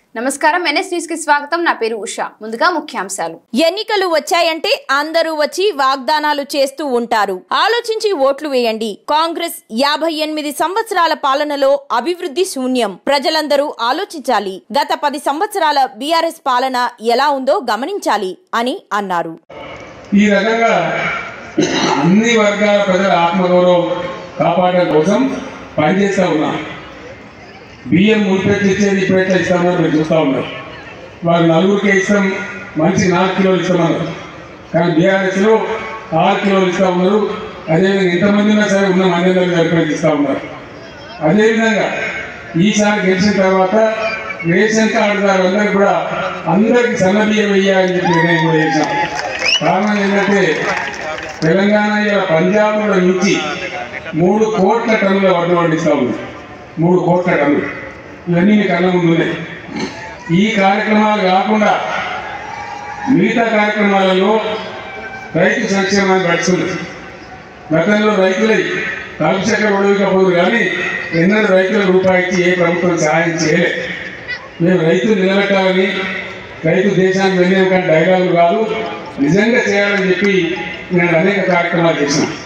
నమస్కారం NS news కి స్వాగతం నా పేరు ఉషా ముందుగా ముఖ్యాంశాలు ఎన్నికలు వచ్చాయంటే అందరూ వచ్చి వాగ్దానాలు చేస్తూ ఉంటారు ఆలోచించి ఓట్లు వేయండి కాంగ్రెస్ యాభై ఎనిమిది సంవత్సరాల పాలనలో అభివృద్ధి శూన్యం ప్రజలందరూ ఆలోచించాలి గత పది సంవత్సరాల బీఆర్ఎస్ పాలన ఎలా ఉందో గమనించాలి అని అన్నారు ఈ రకంగా అన్ని వర్గాల ప్రజల ఆత్మగౌరవం కాపాడడం కోసం పనిచేస్తూ ఉన్నాం బియ్యం ముడిపెట్టి ఇచ్చేది ఇప్పుడు ఎట్లా ఇస్తామో మీరు చూస్తూ ఉన్నారు వారు నలుగురికే ఇస్తాం మంచి నాలుగు కిలోలు ఇస్తామన్నారు కానీ బీఆర్ఎస్లో ఆరు కిలోలు ఇస్తూ ఉన్నారు అదేవిధంగా ఎంతమంది ఉన్నా సరే ఉన్న మంది అందరికీ సరిపోయి ఇస్తూ ఉన్నారు అదేవిధంగా ఈసారి గెలిచిన తర్వాత రేషన్ కార్డుదారు అందరికి కూడా అందరికి సన్న బియ్యం వేయాలని చెప్పి నిర్ణయం కూడా చేశాం కారణం ఏంటంటే తెలంగాణ ఇలా పంజాబ్లో నుంచి మూడు కోట్ల టన్నుల వడ్లు పండిస్తా ఉంది మూడు కోట్ల టన్నులు ఇవన్నీ మీ కళ్ళ ముందు ఉన్నాయి ఈ కార్యక్రమాలు కాకుండా మిగతా కార్యక్రమాలలో రైతు సంక్షేమాన్ని పడుతుంది గతంలో రైతులై కలుపు చక్కెర ఒడవకపోదు కానీ ఎన్నడూ రైతులకు రూపాయి ఇచ్చి ఏ ప్రభుత్వం సహాయం చేయలే మేము రైతులు నిలబెట్టాలని రైతు దేశానికి వెళ్ళేది కానీ డైలాగులు కాదు నిజంగా చేయాలని చెప్పి నేను అనేక కార్యక్రమాలు చేశాను